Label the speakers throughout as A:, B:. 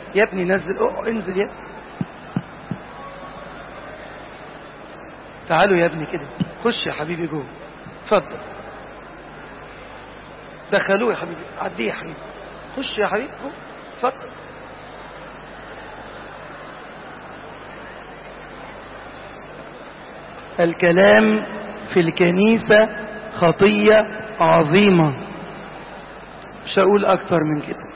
A: يا ابني نزل أوه انزل يا ابني تعالوا يا ابني كده خش يا حبيبي جوه اتفضل دخلوه يا حبيبي عديه يا حبيبي خش يا حبيبي جوه اتفضل الكلام في الكنيسة خطية عظيمة مش هقول أكتر من كده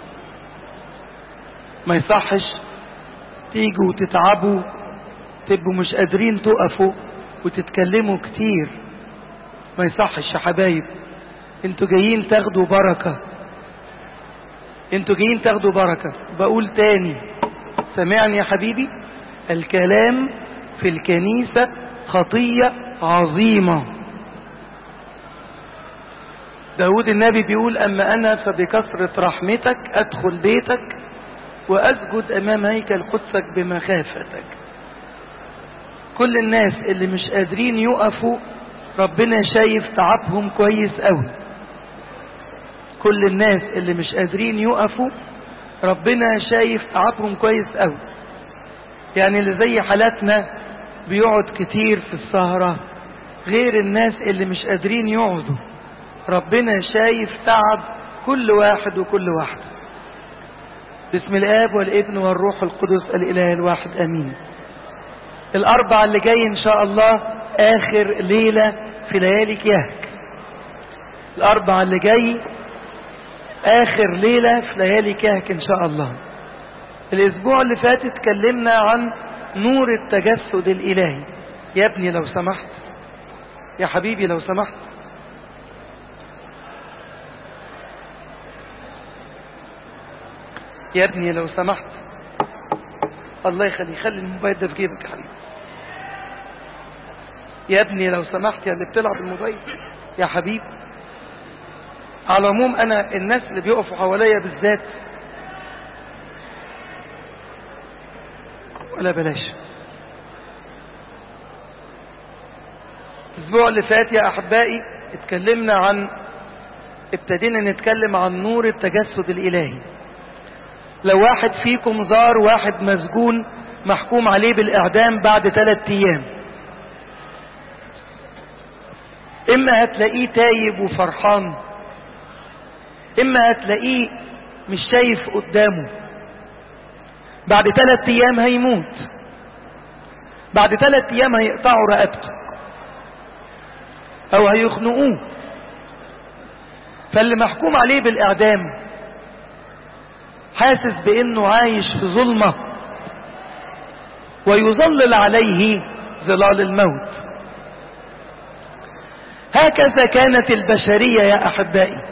A: ما يصحش تيجوا وتتعبوا تبقوا مش قادرين تقفوا وتتكلموا كتير ما يصحش يا حبايب انتوا جايين تاخدوا بركة انتوا جايين تاخدوا بركة بقول تاني سمعني يا حبيبي الكلام في الكنيسة خطية عظيمة داود النبي بيقول أما أنا فبكثرة رحمتك أدخل بيتك وأسجد أمام هيكل قدسك بمخافتك كل الناس اللي مش قادرين يقفوا ربنا شايف تعبهم كويس قوي كل الناس اللي مش قادرين يقفوا ربنا شايف تعبهم كويس قوي يعني اللي زي حالاتنا بيقعد كتير في السهرة غير الناس اللي مش قادرين يقعدوا ربنا شايف تعب كل واحد وكل واحدة بسم الآب والابن والروح القدس الإله الواحد أمين الأربع اللي جاي إن شاء الله آخر ليلة في ليالي كيهك الأربع اللي جاي آخر ليلة في ليالي كيهك إن شاء الله الأسبوع اللي فات اتكلمنا عن نور التجسد الإلهي يا ابني لو سمحت يا حبيبي لو سمحت يا ابني لو سمحت الله يخلي خلي الموبايل ده في جيبك يا حبيبي يا ابني لو سمحت يا اللي بتلعب الموبايل يا حبيبي على العموم انا الناس اللي بيقفوا حواليا بالذات ولا بلاش الاسبوع اللي فات يا احبائي اتكلمنا عن ابتدينا نتكلم عن نور التجسد الالهي لو واحد فيكم زار واحد مسجون محكوم عليه بالاعدام بعد ثلاث ايام اما هتلاقيه تايب وفرحان اما هتلاقيه مش شايف قدامه بعد ثلاث ايام هيموت بعد ثلاث ايام هيقطعوا رقبته او هيخنقوه فاللي محكوم عليه بالاعدام حاسس بانه عايش في ظلمة ويظلل عليه ظلال الموت هكذا كانت البشرية يا احبائي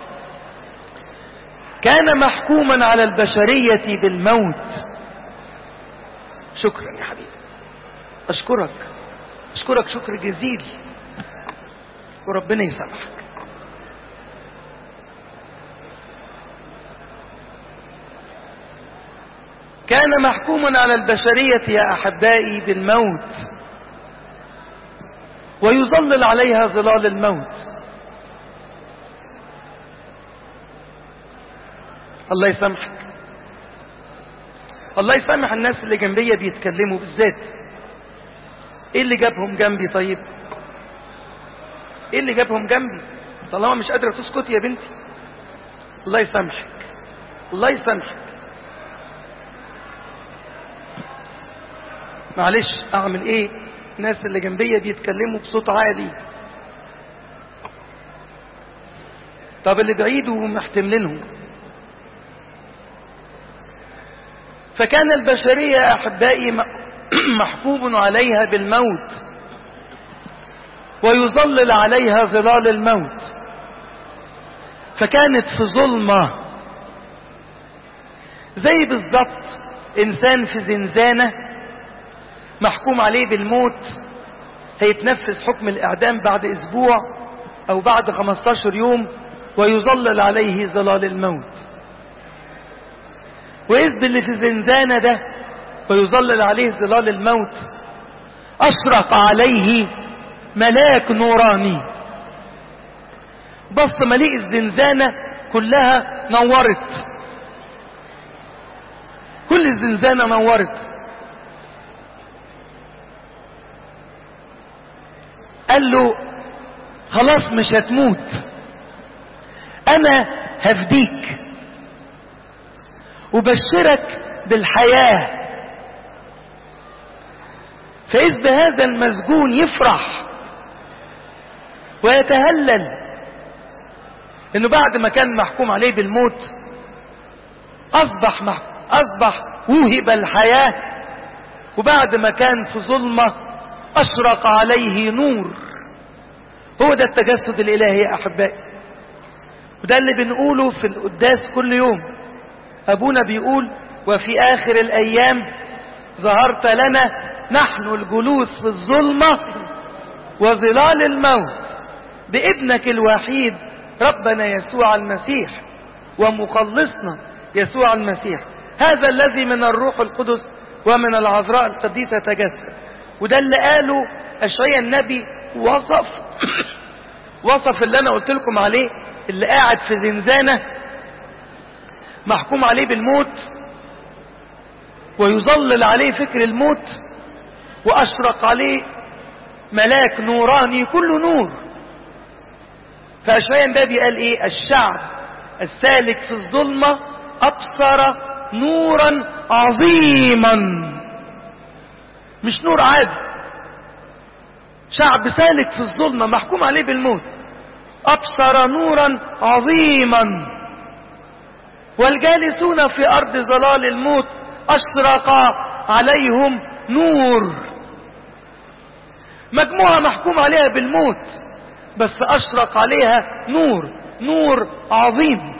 A: كان محكوما على البشرية بالموت شكرا يا حبيبي اشكرك اشكرك شكر جزيل وربنا يسامحك كان محكوما على البشرية يا أحبائي بالموت ويظلل عليها ظلال الموت الله يسامحك الله يسامح الناس اللي جنبية بيتكلموا بالذات ايه اللي جابهم جنبي طيب ايه اللي جابهم جنبي طالما مش قادرة تسكت يا بنتي الله يسامحك الله يسامحك معلش اعمل ايه الناس اللي جنبية بيتكلموا بصوت عالي طب اللي بعيد ومحتملينهم فكان البشرية يا أحبائي محكوم عليها بالموت ويظلل عليها ظلال الموت فكانت في ظلمة زي بالضبط إنسان في زنزانة محكوم عليه بالموت هيتنفذ حكم الإعدام بعد أسبوع أو بعد 15 يوم ويظلل عليه ظلال الموت وإذ باللي في الزنزانة ده ويظلل عليه ظلال الموت أشرق عليه ملاك نوراني بص مليء الزنزانة كلها نورت كل الزنزانة نورت قال له خلاص مش هتموت انا هفديك وبشرك بالحياة فإذ بهذا المسجون يفرح ويتهلل انه بعد ما كان محكوم عليه بالموت اصبح مح... اصبح وهب الحياة وبعد ما كان في ظلمة اشرق عليه نور هو ده التجسد الالهي يا احبائي وده اللي بنقوله في القداس كل يوم ابونا بيقول وفي اخر الايام ظهرت لنا نحن الجلوس في الظلمة وظلال الموت بابنك الوحيد ربنا يسوع المسيح ومخلصنا يسوع المسيح هذا الذي من الروح القدس ومن العذراء القديسة تجسد وده اللي قاله أشعياء النبي وصف وصف اللي أنا قلت لكم عليه اللي قاعد في زنزانة محكوم عليه بالموت ويظلل عليه فكر الموت وأشرق عليه ملاك نوراني كله نور فأشعياء النبي قال إيه الشعب السالك في الظلمة أبصر نورا عظيما مش نور عادي شعب سالك في الظلمة محكوم عليه بالموت أبصر نورا عظيما والجالسون في أرض ظلال الموت أشرق عليهم نور مجموعة محكوم عليها بالموت بس أشرق عليها نور نور عظيم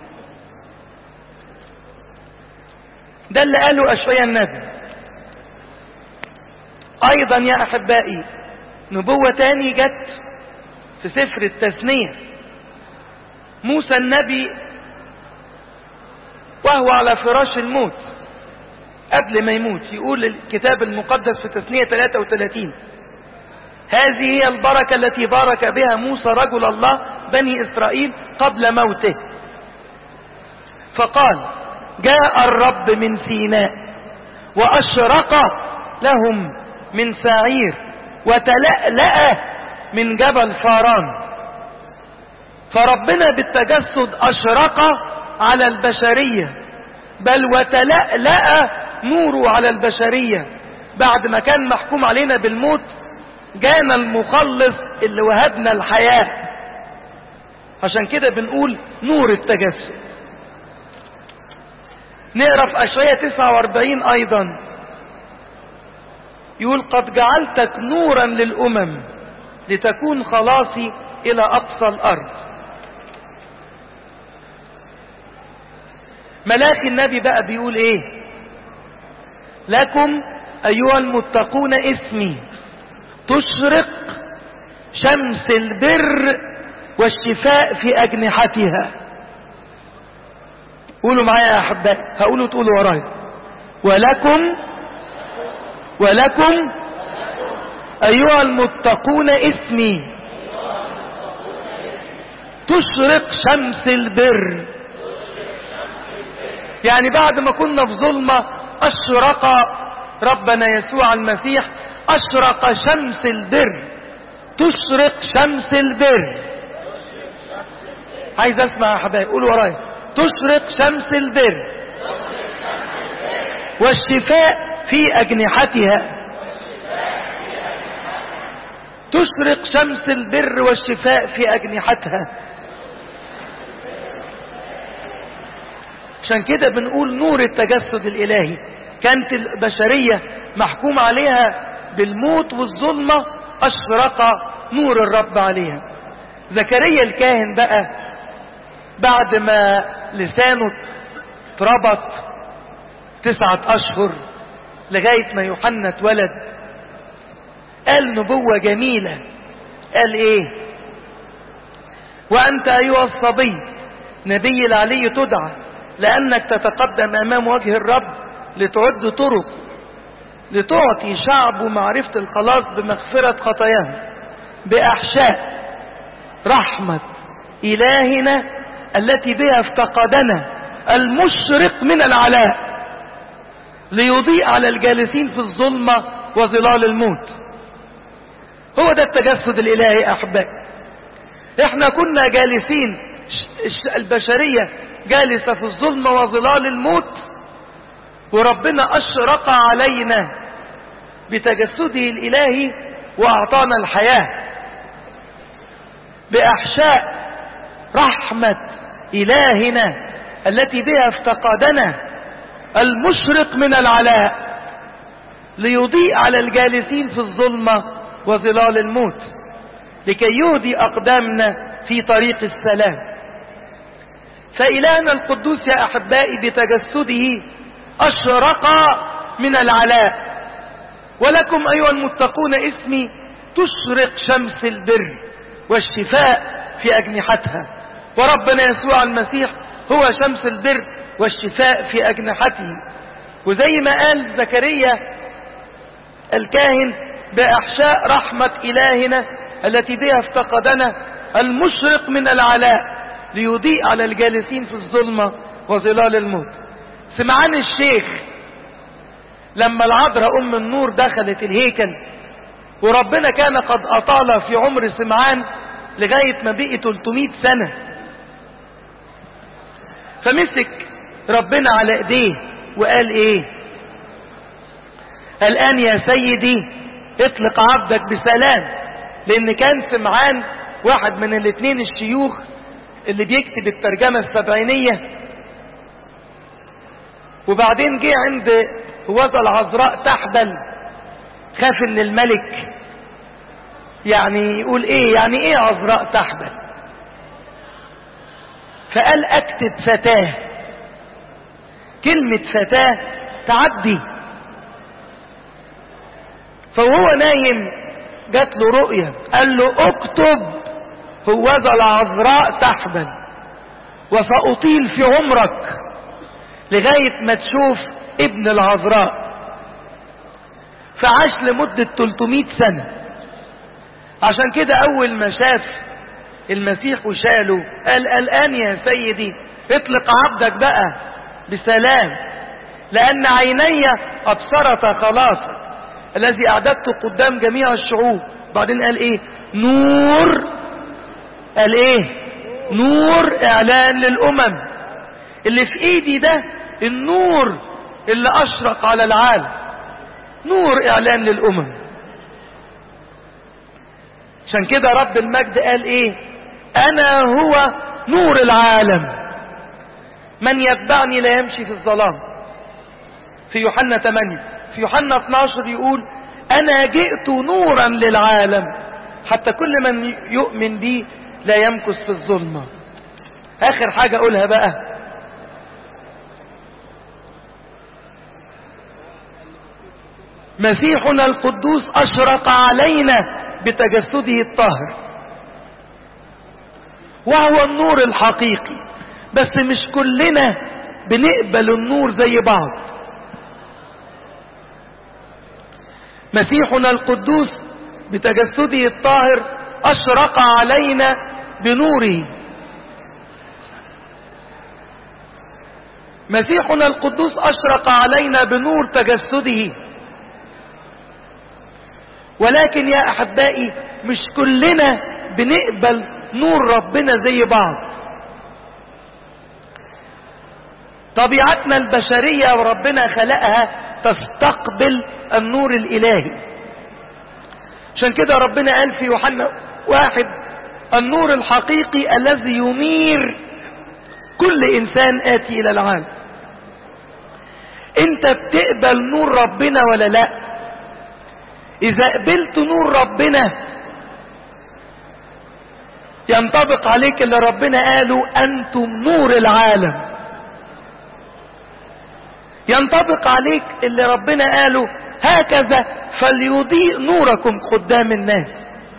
A: ده اللي قاله أشعياء النبي أيضا يا أحبائي نبوة تاني جت في سفر التثنية موسى النبي وهو على فراش الموت قبل ما يموت يقول الكتاب المقدس في تثنية 33 هذه هي البركة التي بارك بها موسى رجل الله بني إسرائيل قبل موته فقال جاء الرب من سيناء وأشرق لهم من سعير وتلألأ من جبل فاران فربنا بالتجسد أشرق على البشرية بل وتلألأ نوره على البشرية بعد ما كان محكوم علينا بالموت جانا المخلص اللي وهبنا الحياة عشان كده بنقول نور التجسد نقرا في اشعياء 49 ايضا يقول قد جعلتك نورا للامم لتكون خلاصي الى اقصى الارض ملاك النبي بقى بيقول ايه لكم ايها المتقون اسمي تشرق شمس البر والشفاء في أجنحتها قولوا معايا يا أحبائي هقولوا تقولوا ورايا ولكم ولكم أيها المتقون اسمي تشرق شمس البر يعني بعد ما كنا في ظلمة أشرق ربنا يسوع المسيح أشرق شمس البر تشرق شمس البر عايز اسمع يا حبايبي قولوا ورايا تشرق شمس البر والشفاء في أجنحتها تشرق شمس البر والشفاء في أجنحتها عشان كده بنقول نور التجسد الإلهي كانت البشرية محكوم عليها بالموت والظلمة أشرق نور الرب عليها زكريا الكاهن بقى بعد ما لسانه اتربط تسعة أشهر لغاية ما يوحنا اتولد قال نبوة جميلة قال ايه وأنت أيها الصبي نبي العلي تدعى لأنك تتقدم أمام وجه الرب لتعد طرق لتعطي شعبه معرفة الخلاص بمغفرة خطاياهم بأحشاء رحمة إلهنا التي بها افتقدنا المشرق من العلاء ليضيء على الجالسين في الظلمة وظلال الموت هو ده التجسد الإلهي أحبائي احنا كنا جالسين البشرية جالسة في الظلمة وظلال الموت وربنا أشرق علينا بتجسده الإلهي وأعطانا الحياة بأحشاء رحمة إلهنا التي بها افتقدنا المشرق من العلاء ليضيء على الجالسين في الظلمة وظلال الموت لكي يهدي أقدامنا في طريق السلام فإلهنا القدوس يا أحبائي بتجسده أشرق من العلاء ولكم أيها المتقون اسمي تشرق شمس البر والشفاء في أجنحتها وربنا يسوع المسيح هو شمس البر والشفاء في أجنحته وزي ما قال زكريا الكاهن بأحشاء رحمة إلهنا التي بها افتقدنا المشرق من العلاء ليضيء على الجالسين في الظلمة وظلال الموت سمعان الشيخ لما العذراء أم النور دخلت الهيكل وربنا كان قد أطال في عمر سمعان لغاية ما بقي 300 سنة فمسك ربنا على ايديه وقال ايه الان يا سيدي اطلق عبدك بسلام لان كان سمعان واحد من الاثنين الشيوخ اللي بيكتب الترجمة السبعينية وبعدين جه عند هوذا العذراء تحبل خاف ان الملك يعني يقول ايه يعني ايه عذراء تحبل فقال اكتب فتاه كلمة فتاه تعدي فوهو نايم جات له رؤية قال له اكتب هوذا العذراء تحبل وسأطيل في عمرك لغاية ما تشوف ابن العذراء فعاش لمدة 300 سنة عشان كده اول ما شاف المسيح وشاله قال الان يا سيدي اطلق عبدك بقى بسلام لان عيني ابصرت خلاصك الذي اعددته قدام جميع الشعوب بعدين قال ايه نور قال ايه نور اعلان للامم اللي في ايدي ده النور اللي اشرق على العالم نور اعلان للامم عشان كده رب المجد قال ايه انا هو نور العالم من يتبعني لا يمشي في الظلام في يوحنا 8 في يوحنا 12 يقول انا جئت نورا للعالم حتى كل من يؤمن بي لا يمكث في الظلمة اخر حاجة اقولها بقى مسيحنا القدوس اشرق علينا بتجسده الطاهر وهو النور الحقيقي بس مش كلنا بنقبل النور زي بعض مسيحنا القدوس بتجسده الطاهر اشرق علينا بنوره مسيحنا القدوس اشرق علينا بنور تجسده ولكن يا احبائي مش كلنا بنقبل نور ربنا زي بعض طبيعتنا البشرية وربنا خلقها تستقبل النور الالهي عشان كده ربنا قال في يوحنا واحد النور الحقيقي الذي ينير كل انسان اتي الى العالم انت بتقبل نور ربنا ولا لا اذا قبلت نور ربنا ينطبق عليك اللي ربنا قاله انتم نور العالم ينطبق عليك اللي ربنا قاله هكذا فليضيء نوركم قدام الناس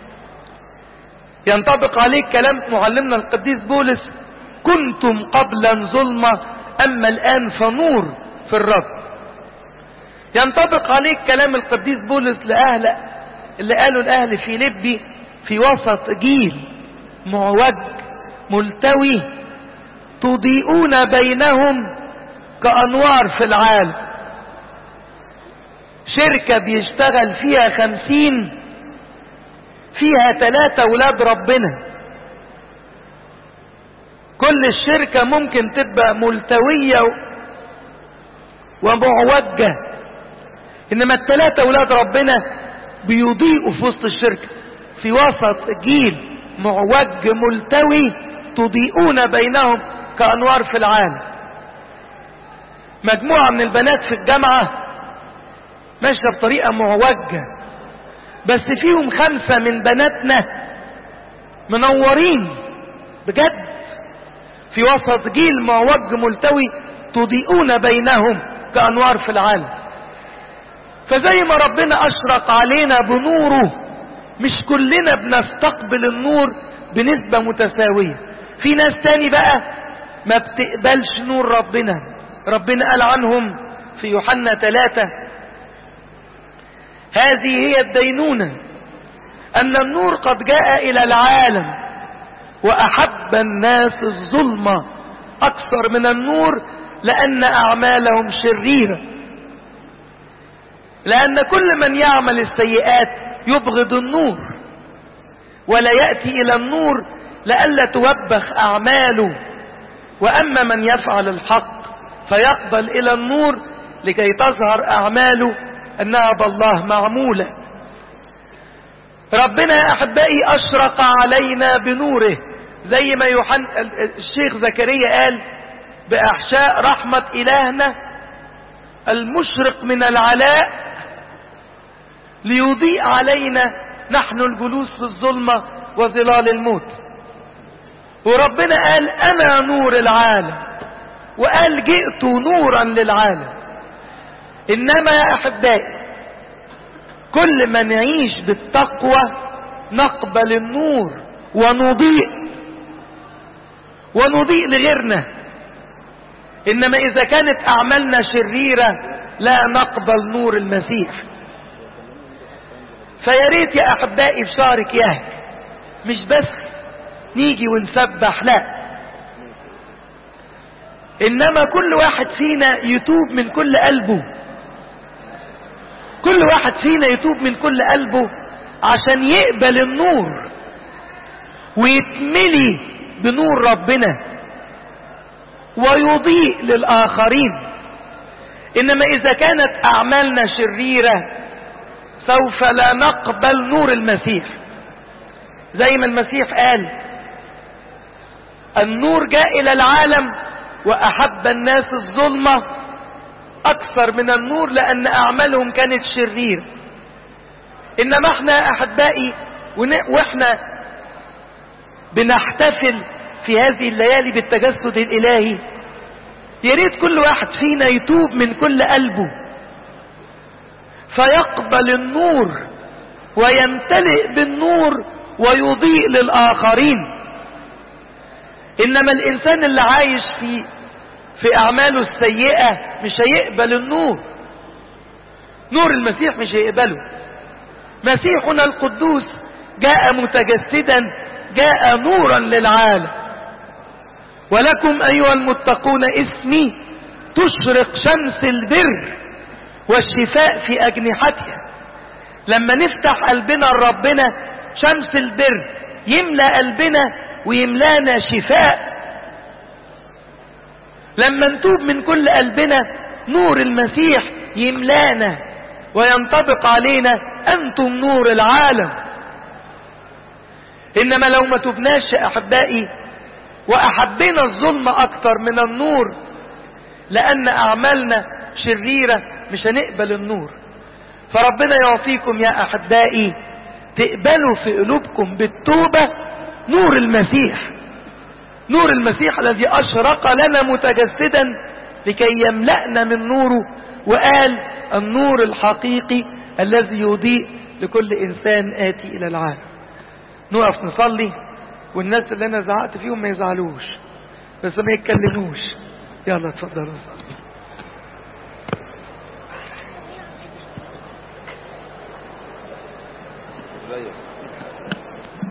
A: ينطبق عليك كلام معلمنا القديس بولس كنتم قبلا ظلمة اما الان فنور في الرب ينطبق عليك كلام القديس بولس لأهل اللي قالوا الأهل في لبي في وسط جيل معوج ملتوي تضيئون بينهم كأنوار في العالم شركة بيشتغل فيها خمسين فيها ثلاثة ولاد ربنا كل الشركة ممكن تبقى ملتوية ومعوجة انما الثلاثة ولاد ربنا بيضيئوا في وسط الشركة في وسط جيل معوج ملتوي تضيئون بينهم كأنوار في العالم مجموعة من البنات في الجامعة ماشية بطريقة معوجة بس فيهم خمسة من بناتنا منورين بجد في وسط جيل معوج ملتوي تضيئون بينهم كأنوار في العالم فزي ما ربنا أشرق علينا بنوره مش كلنا بنستقبل النور بنسبة متساوية في ناس تاني بقى ما بتقبلش نور ربنا ربنا قال عنهم في يوحنا ثلاثة هذه هي الدينونة أن النور قد جاء إلى العالم وأحب الناس الظلمة أكثر من النور لأن أعمالهم شريرة لأن كل من يعمل السيئات يبغض النور ولا يأتي إلى النور لئلا توبخ أعماله وأما من يفعل الحق فيقبل إلى النور لكي تظهر أعماله أنها بالله معمولة ربنا يا أحبائي أشرق علينا بنوره زي ما يوحن الشيخ زكريا قال بأحشاء رحمة إلهنا المشرق من العلاء ليضيء علينا نحن الجلوس في الظلمة وظلال الموت وربنا قال أنا نور العالم وقال جئت نورا للعالم إنما يا أحبائي كل ما نعيش بالتقوى نقبل النور ونضيء ونضيء لغيرنا إنما إذا كانت أعمالنا شريرة لا نقبل نور المسيح فيا ريت يا أحبائي في شهر كياك مش بس نيجي ونسبح لا إنما كل واحد فينا يتوب من كل قلبه كل واحد فينا يتوب من كل قلبه عشان يقبل النور ويتملي بنور ربنا ويضيء للآخرين إنما إذا كانت أعمالنا شريرة سوف لا نقبل نور المسيح زي ما المسيح قال النور جاء إلى العالم وأحب الناس الظلمة أكثر من النور لأن أعمالهم كانت شريرة إنما احنا أحبائي وإحنا بنحتفل في هذه الليالي بالتجسد الإلهي يا ريت كل واحد فينا يتوب من كل قلبه فيقبل النور ويمتلئ بالنور ويضيء للآخرين إنما الإنسان اللي عايش في في أعماله السيئة مش هيقبل النور نور المسيح مش هيقبله مسيحنا القدوس جاء متجسدا جاء نورا للعالم ولكم أيها المتقون اسمي تشرق شمس البر والشفاء في أجنحتها لما نفتح قلبنا لربنا شمس البر يملأ قلبنا ويملانا شفاء لما نتوب من كل قلبنا نور المسيح يملانا وينطبق علينا أنتم نور العالم إنما لو ما تبناش يا أحبائي وأحبنا الظلم أكتر من النور لأن أعمالنا شريرة مش هنقبل النور فربنا يعطيكم يا أحبائي تقبلوا في قلوبكم بالتوبة نور المسيح نور المسيح الذي أشرق لنا متجسدا لكي يملأنا من نوره وقال النور الحقيقي الذي يضيء لكل إنسان آتي إلى العالم نقف نصلي والناس اللي أنا زعقت فيهم ما يزعلوش بس ما يتكلموش يلا اتفضلوا نصلي